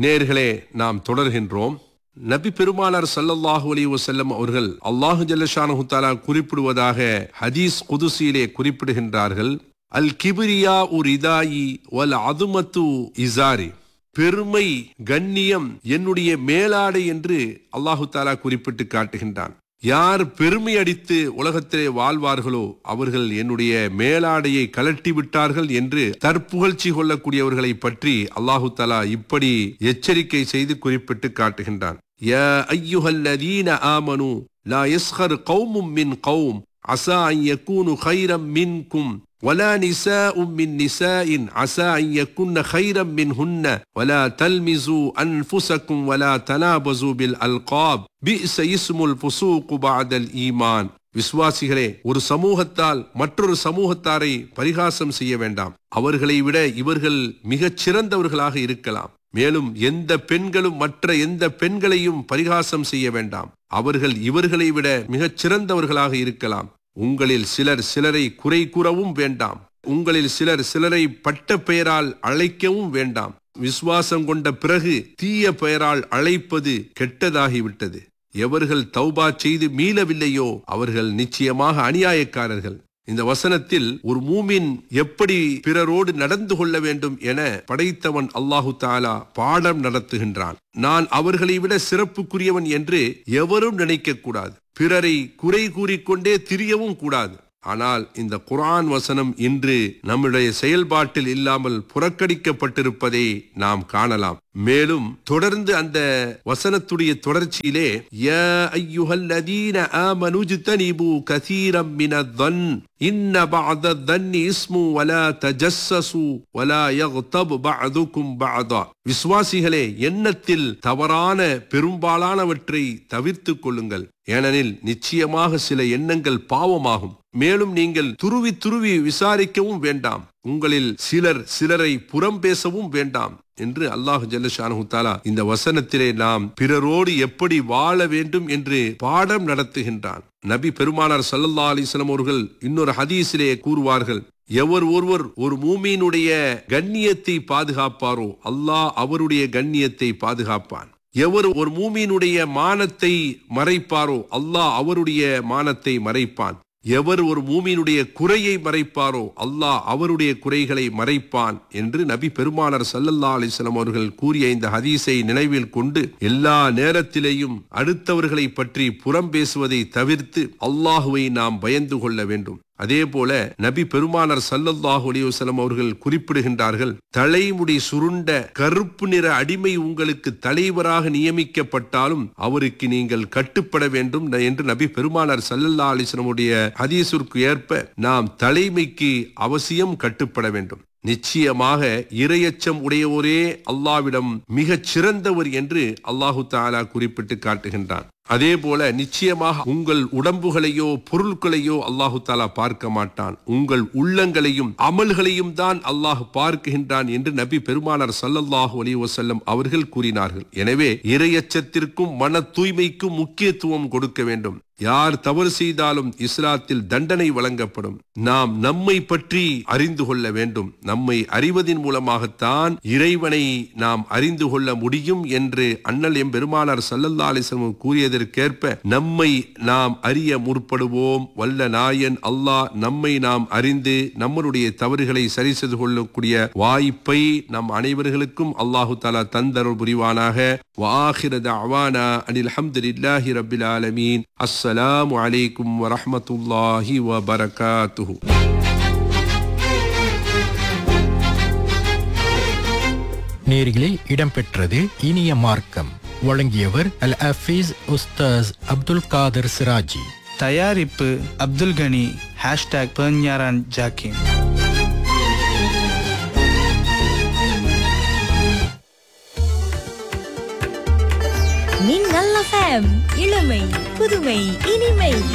நேர்களே நாம் தொடர்கின்றோம் நபி பெருமானார் ஸல்லல்லாஹு அலைஹி வஸல்லம் அவர்கள் அல்லாஹு ஜல்லஷானஹு தஆலா குறிப்பிடுவதாக ஹதீஸ் குதுசியிலே குறிப்பிடுகின்றார்கள் அல் கிபிரியா உர் இதாயி வல் அதுமத்து இசாரி பெருமை கண்ணியம் என்னுடைய மேலாடை என்று அல்லாஹு தாலா குறிப்பிட்டு காட்டுகின்றான் யார் பெருமை அடித்து உலகத்திலே வாழ்வார்களோ அவர்கள் என்னுடைய மேலாடையை கலட்டி விட்டார்கள் என்று தற்புகழ்ச்சி கொள்ளக்கூடியவர்களை பற்றி அல்லாஹு தலா இப்படி எச்சரிக்கை செய்து குறிப்பிட்டு காட்டுகின்றான் யா ஐயுஹல்லதீன ஆமனு லா யஸ்ஹர் கௌமும் மின் கௌம் அசா அன் யகூனு கைரம் மின்கும் ولا نساء من نساء عسى أن يكن خيرا منهن ولا تلمزوا أنفسكم ولا تنابزوا بالألقاب بئس اسم الفسوق بعد الإيمان விசுவாசிகளே ஒரு சமூகத்தால் மற்றொரு சமூகத்தாரை பரிகாசம் செய்ய வேண்டாம் அவர்களை விட இவர்கள் மிகச் சிறந்தவர்களாக இருக்கலாம் மேலும் எந்த பெண்களும் மற்ற எந்த பெண்களையும் பரிகாசம் செய்ய வேண்டாம் அவர்கள் இவர்களை விட மிகச் சிறந்தவர்களாக இருக்கலாம் உங்களில் சிலர் சிலரை குறை கூறவும் வேண்டாம் உங்களில் சிலர் சிலரை பட்ட பெயரால் அழைக்கவும் வேண்டாம் விசுவாசம் கொண்ட பிறகு தீய பெயரால் அழைப்பது கெட்டதாகிவிட்டது எவர்கள் தௌபா செய்து மீளவில்லையோ அவர்கள் நிச்சயமாக அநியாயக்காரர்கள் இந்த வசனத்தில் ஒரு மூமின் எப்படி பிறரோடு நடந்து கொள்ள வேண்டும் என படைத்தவன் அல்லாஹு தாலா பாடம் நடத்துகின்றான் நான் அவர்களை விட சிறப்புக்குரியவன் என்று எவரும் நினைக்க கூடாது பிறரை குறை கூறிக்கொண்டே திரியவும் கூடாது ஆனால் இந்த குரான் வசனம் இன்று நம்முடைய செயல்பாட்டில் இல்லாமல் புறக்கணிக்கப்பட்டிருப்பதை நாம் காணலாம் மேலும் தொடர்ந்து அந்த வசனத்துடைய தொடர்ச்சியிலே யா ஐயுஹல்லதீன ஆமனு ஜ்தனிபு கஸீரம் மினதன் இன்ன பஅத தன்னி இஸ்மு வலா தஜஸ்ஸசு வலா யக்தப் பஅதுக்கும் பஅதா விசுவாசிகளே எண்ணத்தில் தவறான பெரும்பாலானவற்றை தவிர்த்துக் கொள்ளுங்கள் ஏனெனில் நிச்சயமாக சில எண்ணங்கள் பாவமாகும் மேலும் நீங்கள் துருவி துருவி விசாரிக்கவும் வேண்டாம் உங்களில் சிலர் சிலரை புறம் பேசவும் வேண்டாம் என்று அல்லாஹ் ஜல்லஷானு தாலா இந்த வசனத்திலே நாம் பிறரோடு எப்படி வாழ வேண்டும் என்று பாடம் நடத்துகின்றான் நபி பெருமானார் சல்லல்லா அலிஸ்லாம் அவர்கள் இன்னொரு ஹதீஸிலே கூறுவார்கள் எவர் ஒருவர் ஒரு மூமியினுடைய கண்ணியத்தை பாதுகாப்பாரோ அல்லாஹ் அவருடைய கண்ணியத்தை பாதுகாப்பான் எவர் ஒரு மூமியினுடைய மானத்தை மறைப்பாரோ அல்லாஹ் அவருடைய மானத்தை மறைப்பான் எவர் ஒரு மூமியினுடைய குறையை மறைப்பாரோ அல்லாஹ் அவருடைய குறைகளை மறைப்பான் என்று நபி பெருமானார் சல்லல்லா அலிஸ்லாம் அவர்கள் கூறிய இந்த ஹதீஸை நினைவில் கொண்டு எல்லா நேரத்திலேயும் அடுத்தவர்களை பற்றி புறம் பேசுவதை தவிர்த்து அல்லாஹுவை நாம் பயந்து கொள்ள வேண்டும் அதே போல நபி பெருமானார் சல்லல்லாஹு அலிவசலம் அவர்கள் குறிப்பிடுகின்றார்கள் தலைமுடி சுருண்ட கருப்பு நிற அடிமை உங்களுக்கு தலைவராக நியமிக்கப்பட்டாலும் அவருக்கு நீங்கள் கட்டுப்பட வேண்டும் என்று நபி பெருமானார் சல்லல்லா அலிஸ்லமுடைய ஹதீஸிற்கு ஏற்ப நாம் தலைமைக்கு அவசியம் கட்டுப்பட வேண்டும் நிச்சயமாக இரையச்சம் உடையவரே அல்லாவிடம் மிகச் சிறந்தவர் என்று அல்லாஹு தாலா குறிப்பிட்டு காட்டுகின்றான் அதே போல நிச்சயமாக உங்கள் உடம்புகளையோ பொருட்களையோ அல்லாஹு தாலா பார்க்க மாட்டான் உங்கள் உள்ளங்களையும் அமல்களையும் தான் அல்லாஹ் பார்க்கின்றான் என்று நபி பெருமானார் சல்லல்லாஹு அலி வசல்லம் அவர்கள் கூறினார்கள் எனவே இரையச்சத்திற்கும் மன தூய்மைக்கும் முக்கியத்துவம் கொடுக்க வேண்டும் யார் தவறு செய்தாலும் இஸ்லாத்தில் தண்டனை வழங்கப்படும் நாம் நம்மை பற்றி அறிந்து கொள்ள வேண்டும் நம்மை அறிவதின் மூலமாகத்தான் இறைவனை நாம் அறிந்து கொள்ள முடியும் என்று அண்ணல் எம் பெருமானார் சல்லல்லா அலிஸ்லம் கூறியதற்கேற்ப நம்மை நாம் அறிய முற்படுவோம் வல்ல நாயன் அல்லாஹ் நம்மை நாம் அறிந்து நம்மளுடைய தவறுகளை சரி செய்து கொள்ளக்கூடிய வாய்ப்பை நம் அனைவர்களுக்கும் அல்லாஹு தாலா தந்தருள் புரிவானாக வாஹிர தஅவானா அனில் ஹம்துலில்லாஹி ரப்பில் ஆலமீன் அஸ்ஸலாமு அலைக்கும் வரஹ்மத்துல்லாஹி வபரகாத்துஹு நேர்களில் இடம்பெற்றது இனிய மார்க்கம் வழங்கியவர் அல் அஃபீஸ் உஸ்தாஸ் அப்துல் காதர் சிராஜி தயாரிப்பு அப்துல் கனி ஹேஷ்டாக் பெர்ஞாரான் ஜாக்கிம் நீங்கள் இளமை புதுமை இனிமை